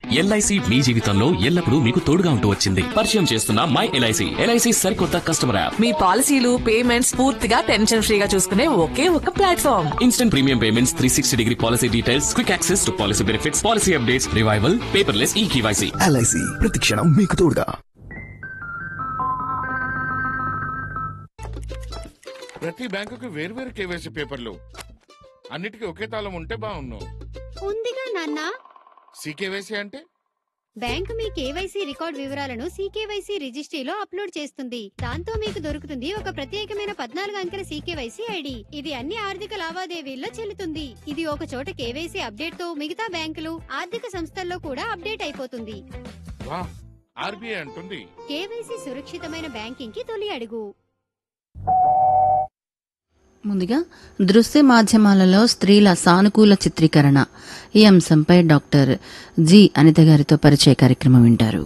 LIC మీ జీవితంలో ఎల్లప్పుడూ మీకు తోడుగా ఉంటూ వచ్చింది పరిచయం చేస్తున్న మై ఎల్ఐసి ఎల్ఐసి సరికొత్త కస్టమర్ యాప్ మీ పాలసీలు పేమెంట్స్ పూర్తిగా టెన్షన్ ఫ్రీగా చూసుకునే ఒకే ఒక platform instant premium payments three sixty degree policy details quick access to policy benefits policy updates revival paperless e KYC LIC ప్రతిక్షణం మీకు తోడుగా ప్రతి బ్యాంకుకి వేర్వేరు కేవైసీ పేపర్లు అన్నిటికీ ఒకే తాళం ఉంటే బాగున్ను ఉందిగా నాన్న సీకేవైసీ అంటే బ్యాంకు మీ కేవైసీ రికార్డ్ వివరాలను సీకేవైసీ రిజిస్ట్రీలో అప్లోడ్ చేస్తుంది దాంతో మీకు దొరుకుతుంది ఒక ప్రత్యేకమైన పద్నాలుగు అంకెల సీకేవైసీ ఐడి ఇది అన్ని ఆర్థిక లావాదేవీల్లో చెల్లుతుంది ఇది ఒక చోట కేవైసీ అప్డేట్ తో మిగతా బ్యాంకులు ఆర్థిక సంస్థల్లో కూడా అప్డేట్ అయిపోతుంది వా ఆర్బీఐ అంటుంది కేవైసీ సురక్షితమైన బ్యాంకింగ్ కి తొలి అడుగు ముందుగా దృశ్య మాధ్యమాలలో స్త్రీల సానుకూల చిత్రీకరణ ఈ అంశంపై డాక్టర్ జి అనిత గారితో పరిచయ కార్యక్రమం వింటారు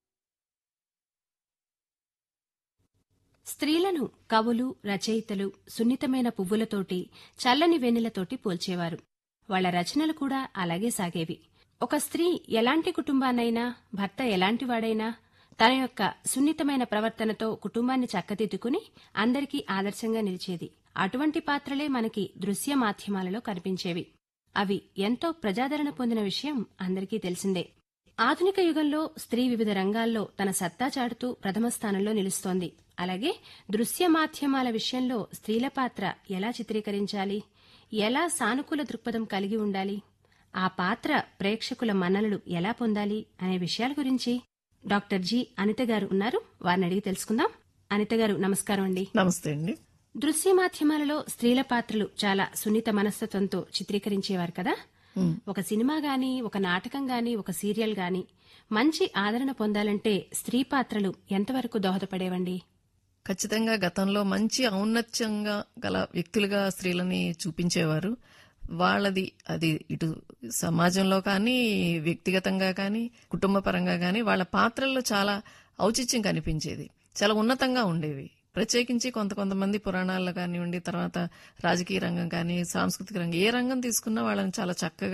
స్త్రీలను కవులు రచయితలు సున్నితమైన పువ్వులతోటి చల్లని వెన్నెలతోటి పోల్చేవారు వాళ్ళ రచనలు కూడా అలాగే సాగేవి ఒక స్త్రీ ఎలాంటి కుటుంబాన్నైనా భర్త ఎలాంటి వాడైనా తన యొక్క సున్నితమైన ప్రవర్తనతో కుటుంబాన్ని చక్కదిద్దుకుని అందరికీ ఆదర్శంగా నిలిచేది అటువంటి పాత్రలే మనకి దృశ్య మాధ్యమాలలో కనిపించేవి అవి ఎంతో ప్రజాదరణ పొందిన విషయం అందరికీ తెలిసిందే ఆధునిక యుగంలో స్త్రీ వివిధ రంగాల్లో తన సత్తా చాటుతూ ప్రథమ స్థానంలో నిలుస్తోంది అలాగే దృశ్య మాధ్యమాల విషయంలో స్త్రీల పాత్ర ఎలా చిత్రీకరించాలి ఎలా సానుకూల దృక్పథం కలిగి ఉండాలి ఆ పాత్ర ప్రేక్షకుల మన్ననలు ఎలా పొందాలి అనే విషయాల గురించి డాక్టర్ జి అనిత గారు ఉన్నారు వారిని అడిగి తెలుసుకుందాం అనిత గారు నమస్కారం అండి నమస్తే అండి దృశ్య మాధ్యమాలలో స్త్రీల పాత్రలు చాలా సున్నిత మనస్తత్వంతో చిత్రీకరించేవారు కదా ఒక సినిమా గాని ఒక నాటకం గాని ఒక సీరియల్ గాని మంచి ఆదరణ పొందాలంటే స్త్రీ పాత్రలు ఎంతవరకు దోహదపడేవండి ఖచ్చితంగా గతంలో మంచి ఔన్నత్యంగా గల వ్యక్తులుగా స్త్రీలని చూపించేవారు వాళ్ళది అది ఇటు సమాజంలో కానీ వ్యక్తిగతంగా కానీ కుటుంబ పరంగా కానీ వాళ్ళ పాత్రల్లో చాలా ఔచిత్యం కనిపించేది చాలా ఉన్నతంగా ఉండేవి ప్రత్యేకించి కొంత కొంతమంది పురాణాల్లో కానివ్వండి తర్వాత రాజకీయ రంగం కానీ సాంస్కృతిక రంగం ఏ రంగం తీసుకున్నా వాళ్ళని చాలా చక్కగా